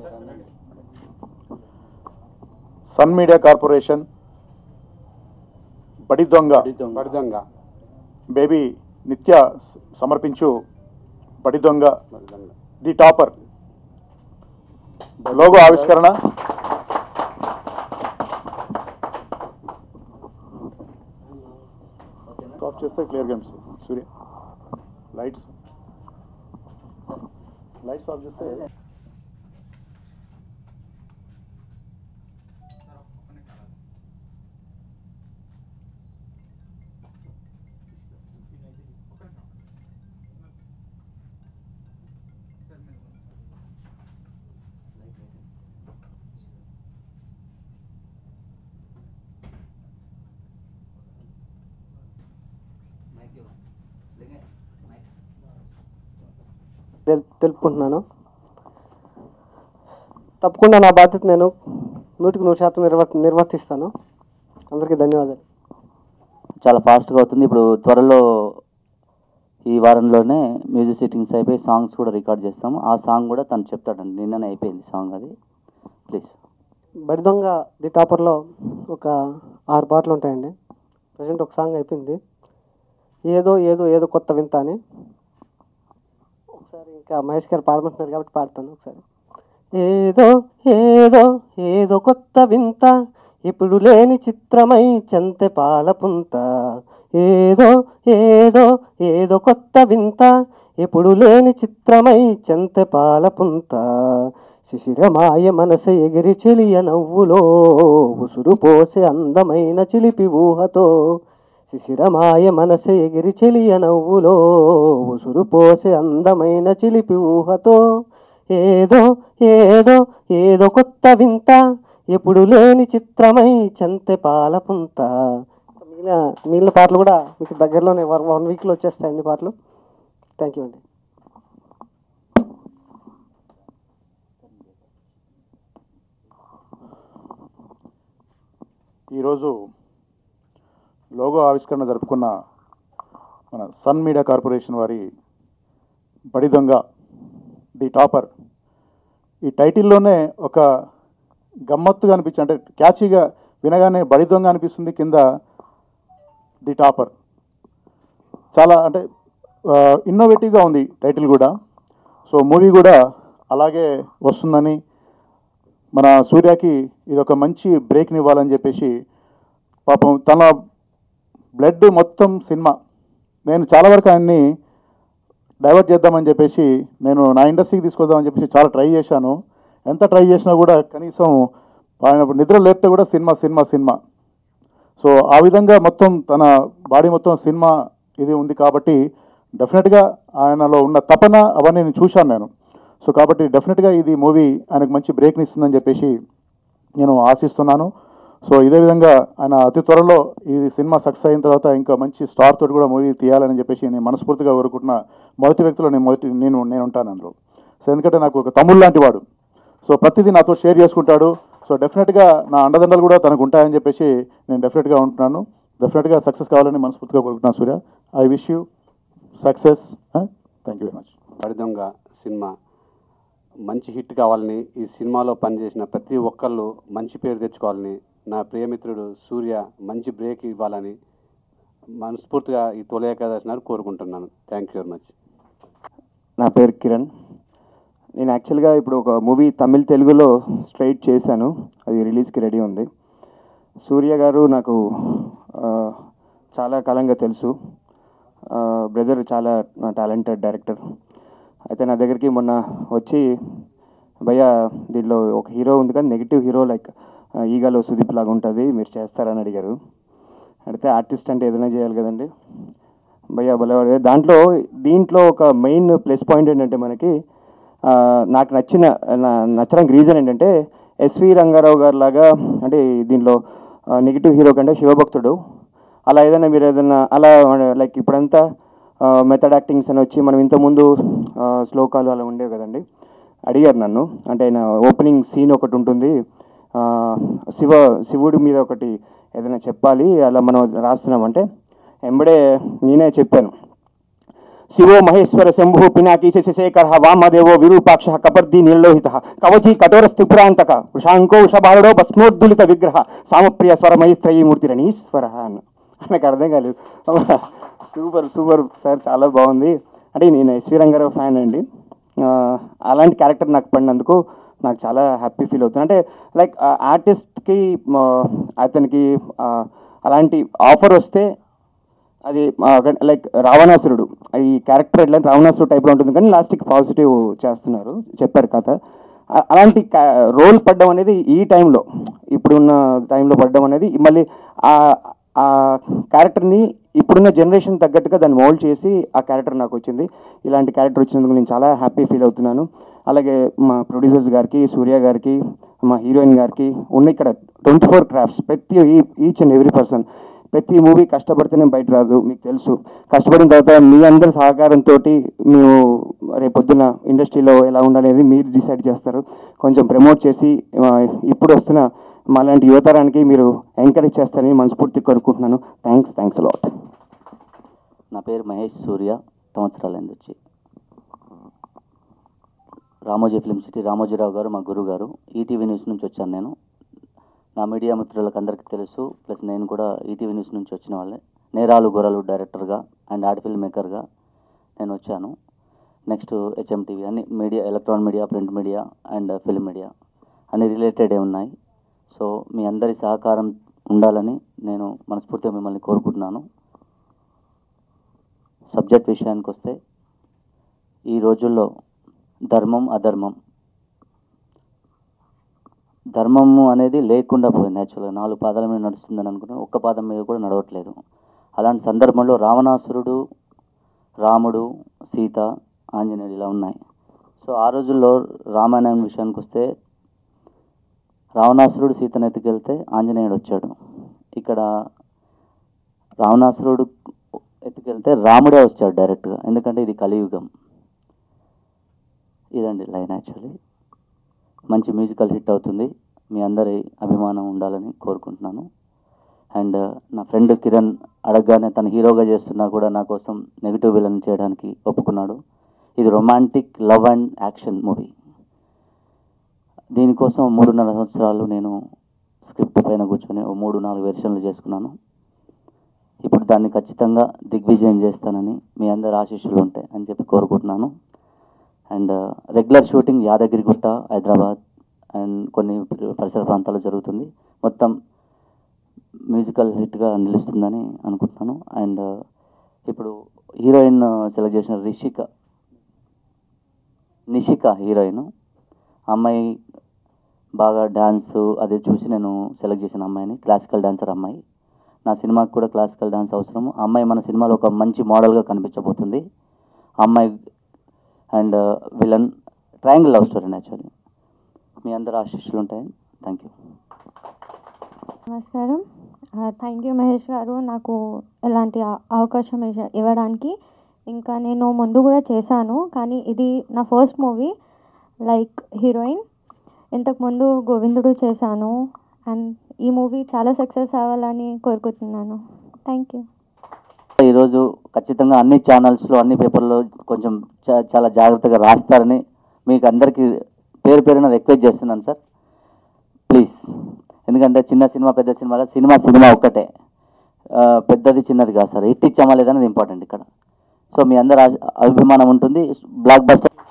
sun media corporation బడి Donga బడిదొంగ baby నిత్య సమర్పించు Badi Donga Badi Donga the topper logo ఆవిష్కరణ స్టాప్ చేస్తే క్లియర్గా అనిపిస్తుంది సూర్య లైట్స్ లైట్స్ ఆఫ్ చేస్తే తెలు- తెలుపుకుంటున్నాను తప్పకుండా నా బాధ్యత నేను నూటికి నూరు శాతం నిర్వ నిర్వర్తిస్తాను అందరికీ ధన్యవాదాలు చాలా ఫాస్ట్గా అవుతుంది ఇప్పుడు త్వరలో ఈ వారంలోనే మ్యూజిక్ సిట్టింగ్స్ అయిపోయి సాంగ్స్ కూడా రికార్డ్ చేస్తాము ఆ సాంగ్ కూడా తను చెప్తాడండి నిన్ననే అయిపోయింది సాంగ్ అది ప్లీజ్ బడి దొంగ ది టాపర్లో ఒక ఆరు పాటలు ఉంటాయండి ప్రజెంట్ ఒక సాంగ్ అయిపోయింది ఏదో ఏదో ఏదో కొత్త వింత అని ఒకసారి ఇంకా మహేష్ గారు పాడమంటున్నారు కాబట్టి పాడతాను ఒకసారి ఏదో ఏదో ఏదో కొత్త వింత ఇప్పుడు లేని చిత్రమై చెంతె పాలపుంత ఏదో ఏదో ఏదో కొత్త వింత ఎప్పుడు లేని చిత్రమై చెంతె పాలపుంత శిశిరమాయ మనస ఎగిరి చెలియ నవ్వులో ఉసురు పోసే అందమైన చిలిపి ఊహతో శిశిరమాయ మనస ఎగిరి చెలియ నవ్వులో ఉసురు పోసే అందమైన చిలిపి ఊహతో ఏదో ఏదో ఏదో కొత్త వింత ఎప్పుడు లేని చిత్రమై చెంతె పాలపుంత మిగిలిన మిగిలిన పాటలు కూడా మీకు దగ్గరలోనే వన్ వీక్లో వచ్చేస్తాయి అన్ని పాటలు థ్యాంక్ యూ అండి ఈరోజు లోగో ఆవిష్కరణ జరుపుకున్న మన సన్ మీడియా కార్పొరేషన్ వారి బడి దొంగ ది టాపర్ ఈ టైటిల్లోనే ఒక గమ్మత్తుగా అనిపించి అంటే క్యాచీగా వినగానే బడి దొంగ అనిపిస్తుంది కింద ది టాపర్ చాలా అంటే ఇన్నోవేటివ్గా ఉంది టైటిల్ కూడా సో మూవీ కూడా అలాగే వస్తుందని మన సూర్యకి ఇది ఒక మంచి బ్రేక్ని ఇవ్వాలని చెప్పేసి పాపం తన బ్లడ్ మొత్తం సినిమా నేను చాలా వరకు ఆయన్ని డైవర్ట్ చేద్దామని చెప్పేసి నేను నా ఇండస్ట్రీకి తీసుకొద్దామని చెప్పేసి చాలా ట్రై చేశాను ఎంత ట్రై చేసినా కూడా కనీసం ఆయన నిద్ర లేపితే కూడా సినిమా సినిమా సినిమా సో ఆ విధంగా మొత్తం తన బాడీ మొత్తం సినిమా ఇది ఉంది కాబట్టి డెఫినెట్గా ఆయనలో ఉన్న తపన అవన్నీ నేను చూశాను నేను సో కాబట్టి డెఫినెట్గా ఇది మూవీ ఆయనకు మంచి బ్రేక్ని ఇస్తుందని చెప్పేసి నేను ఆశిస్తున్నాను సో ఇదే విధంగా ఆయన అతి త్వరలో ఈ సినిమా సక్సెస్ అయిన తర్వాత ఇంకా మంచి స్టార్ తోటి కూడా మూవీ తీయాలని చెప్పేసి నేను మనస్ఫూర్తిగా కోరుకుంటున్న మొదటి వ్యక్తిలో నేను మొదటి నేను నేను ఉంటాను అందులో సో ఎందుకంటే నాకు ఒక తమ్ముడు లాంటి వాడు సో ప్రతిదీ నాతో షేర్ చేసుకుంటాడు సో డెఫినెట్గా నా అండదండలు కూడా తనకు ఉంటాయని చెప్పేసి నేను డెఫినెట్గా ఉంటున్నాను డెఫినెట్గా సక్సెస్ కావాలని మనస్ఫూర్తిగా కోరుకుంటున్నాను Surya I wish you success thank you very much Badi Donga సినిమా మంచి హిట్ కావాలని ఈ సినిమాలో పనిచేసిన ప్రతి ఒక్కళ్ళు మంచి పేరు తెచ్చుకోవాలని నా ప్రియమిత్రుడు సూర్య మంచి బ్రేక్ ఇవ్వాలని మనస్ఫూర్తిగా ఈ తొలి ఏకాదశి కోరుకుంటున్నాను థ్యాంక్ యూ వెరీ మచ్ నా పేరు కిరణ్ నేను యాక్చువల్గా ఇప్పుడు ఒక మూవీ తమిళ్ తెలుగులో స్ట్రైట్ చేశాను అది రిలీజ్కి రెడీ ఉంది సూర్య గారు నాకు ఆ, చాలా కాలంగా తెలుసు బ్రదర్ చాలా టాలెంటెడ్ డైరెక్టర్ అయితే నా దగ్గరికి మొన్న వచ్చి భయ్య దీంట్లో ఒక హీరో ఉంది కానీ నెగిటివ్ హీరో లైక్ ఈగలో సుదీప్ లాగా ఉంటుంది మీరు చేస్తారని అడిగారు అడిగితే ఆర్టిస్ట్ అంటే ఏదైనా చేయాలి కదండి భయ్య బలవాడు దాంట్లో దీంట్లో ఒక మెయిన్ ప్లస్ పాయింట్ ఏంటంటే మనకి ఆ, నాకు నచ్చిన నా- నచ్చడానికి రీజన్ ఏంటంటే ఎస్వి రంగారావు గారు లాగా అంటే దీంట్లో నెగిటివ్ హీరో కంటే శివభక్తుడు అలా ఏదైనా మీరు ఏదైనా అలా లైక్ ఇప్పుడంతా మెథడ్ యాక్టింగ్స్ అని వచ్చి మనం ఇంతకుముందు ఆ, శ్లోకాలు అలా ఉండేవి కదండి అడిగారు నన్ను అంటే ఆయన ఓపెనింగ్ సీన్ ఒకటి ఉంటుంది ఆ, శివ శివుడి మీద ఒకటి ఏదైనా చెప్పాలి అలా మనం రాస్తున్నామంటే ఎంబడే నేనే చెప్పాను శివో మహేశ్వర శంభు పినాకీ శశిశేఖర వామదేవో విరూపాక్ష కపర్ది నిర్లోహిత కవచి కఠోర స్థిపురాంతక వృషాంకో వృషభారుడో భస్మోద్దులిత విగ్రహ సామప్రియ స్వరమయస్త్రయీమూర్తిరణీశ్వర అన్న నాకు అర్థం కాలేదు సూపర్ సూపర్ సార్ చాలా బాగుంది అంటే నేను ఎస్వి రంగారావు ఫ్యాన్ అండి ఆ, అలాంటి క్యారెక్టర్ నాకు పడినందుకు నాకు చాలా హ్యాపీ ఫీల్ అవుతుంది అంటే లైక్ ఆర్టిస్ట్కి అతనికి ఆ, అలాంటి ఆఫర్ వస్తే అది లైక్ రావణాసురుడు ఈ క్యారెక్టర్ ఎట్లా రావణాసురుడు టైప్లో ఉంటుంది కానీ లాస్ట్కి పాజిటివ్ చేస్తున్నారు చెప్పారు కథ అ- అలాంటి రోల్ పడ్డం అనేది ఈ టైంలో ఇప్పుడున్న టైంలో పడ్డం అనేది మళ్ళీ ఆ ఆ క్యారెక్టర్ని ఇప్పుడున్న జనరేషన్ తగ్గట్టుగా దాన్ని మోల్డ్ చేసి ఆ క్యారెక్టర్ నాకు వచ్చింది ఇలాంటి క్యారెక్టర్ వచ్చినందుకు నేను చాలా హ్యాపీ ఫీల్ అవుతున్నాను అలాగే మా ప్రొడ్యూసర్స్ గారికి సూర్య గారికి మా హీరోయిన్ గారికి ఉన్న ఇక్కడ ట్వంటీ ఫోర్ క్రాఫ్ట్స్ ప్రతి ఈచ్ అండ్ ఎవ్రీ పర్సన్ ప్రతి మూవీ కష్టపడితేనే బయట రాదు మీకు తెలుసు కష్టపడిన తర్వాత మీ అందరి సహకారంతో మేము రేపొద్దున ఇండస్ట్రీలో ఎలా ఉండాలనేది మీరు డిసైడ్ చేస్తారు కొంచెం ప్రమోట్ చేసి ఆ, ఇప్పుడు వస్తున్న మాలాంటి యువతరానికి మీరు ఎంకరేజ్ చేస్తారని మనస్ఫూర్తి కోరుకుంటున్నాను థ్యాంక్స్ థ్యాంక్స్ లాట్ నా పేరు మహేష్ సూర్య సంవత్సరాలైంది వచ్చి రామోజీ ఫిల్మ్ సిటీ రామోజీరావు గారు మా గురువు గారు ఈటీవీ న్యూస్ నుంచి వచ్చాను నేను నా మీడియా మిత్రులకు అందరికీ తెలుసు ప్లస్ నేను కూడా ఈటీవీ న్యూస్ నుంచి వచ్చిన వాళ్ళే నేరాలు గొర్రెలు డైరెక్టర్గా అండ్ ఆర్ట్ ఫిల్మ్ మేకర్గా నేను వచ్చాను నెక్స్ట్ హెచ్ఎంటీవీ అన్ని media electronic media print media and film media అన్ని రిలేటెడే ఉన్నాయి సో మీ అందరి సహకారం ఉండాలని నేను మనస్ఫూర్తిగా మిమ్మల్ని కోరుకుంటున్నాను సబ్జెక్ట్ విషయానికి వస్తే ఈ రోజుల్లో ధర్మం అధర్మం ధర్మము అనేది లేకుండా పోయింది యాక్చువల్గా నాలుగు పాదాల మీద నడుస్తుందని అనుకుంటున్నాను ఒక్క పాదం మీద కూడా నడవట్లేదు అలాంటి సందర్భంలో రావణాసురుడు రాముడు సీత ఆంజనేయుడు ఇలా ఉన్నాయి సో ఆ రోజుల్లో రామాయణం విషయానికి వస్తే రావణాసురుడు సీతను ఎత్తుకెళ్తే ఆంజనేయుడు వచ్చాడు ఇక్కడ రావణాసురుడు ఎత్తుకెళ్తే రాముడే వచ్చాడు డైరెక్ట్గా ఎందుకంటే ఇది కలియుగం ఇదండి లైన్ యాక్చువల్లీ మంచి మ్యూజికల్ హిట్ అవుతుంది మీ అందరి అభిమానం ఉండాలని కోరుకుంటున్నాను అండ్ నా ఫ్రెండ్ కిరణ్ అడగగానే తను హీరోగా చేస్తున్నా కూడా నా కోసం నెగిటివ్ విలన్ చేయడానికి ఒప్పుకున్నాడు ఇది romantic love and action movie దీనికోసం మూడున్నర సంవత్సరాలు నేను స్క్రిప్ట్ పైన కూర్చొని ఓ మూడు నాలుగు వెర్షన్లు చేసుకున్నాను ఇప్పుడు దాన్ని ఖచ్చితంగా దిగ్విజయం చేస్తానని మీ అందరి ఆశీస్సులు ఉంటాయి అని చెప్పి కోరుకుంటున్నాను and regular shooting Yadagirigutta Hyderabad and కొన్ని పరిసర ప్రాంతాల్లో జరుగుతుంది మొత్తం మ్యూజికల్ హిట్గా నిలుస్తుందని అనుకుంటున్నాను అండ్ ఇప్పుడు హీరోయిన్ సెలెక్ట్ చేసిన రిషిక నిషిక హీరోయిన్ అమ్మాయి బాగా డ్యాన్స్ అది చూసి నేను సెలెక్ట్ చేసిన అమ్మాయిని క్లాసికల్ డాన్సర్ అమ్మాయి నా సినిమాకి కూడా క్లాసికల్ డాన్స్ అవసరం ఆ అమ్మాయి మన సినిమాలో ఒక మంచి మోడల్గా కనిపించబోతుంది ఆ అమ్మాయి and villain triangle love story actually మీ అందరు ఆశీస్సులు ఉంటాయి థ్యాంక్ యూ నమస్కారం థ్యాంక్ యూ మహేష్ గారు నాకు ఎలాంటి అవ- అవకాశం ఇవ్వ- ఇవ్వడానికి ఇంకా నేను ముందు కూడా చేశాను కానీ ఇది నా ఫస్ట్ మూవీ లైక్ హీరోయిన్ ఇంతకుముందు గోవిందుడు చేశాను అండ్ ఈ మూవీ చాలా సక్సెస్ అవ్వాలని కోరుకుంటున్నాను థ్యాంక్ యూ ఈరోజు ఖచ్చితంగా అన్ని ఛానల్స్లో అన్ని పేపర్లో కొంచెం చా- చాలా జాగ్రత్తగా రాస్తారని మీకు అందరికీ పేరు పేరున రిక్వెస్ట్ చేస్తున్నాను సార్ ప్లీజ్ ఎందుకంటే చిన్న సినిమా పెద్ద సినిమా కాదు సినిమా సినిమా ఒక్కటే ఆ, పెద్దది చిన్నది కాదు సార్ హిట్ ఇచ్చామా లేదనేది ఇంపార్టెంట్ ఇక్కడ సో మీ అందరి ఆశ- అభిమానం ఉంటుంది బ్లాక్ బస్టర్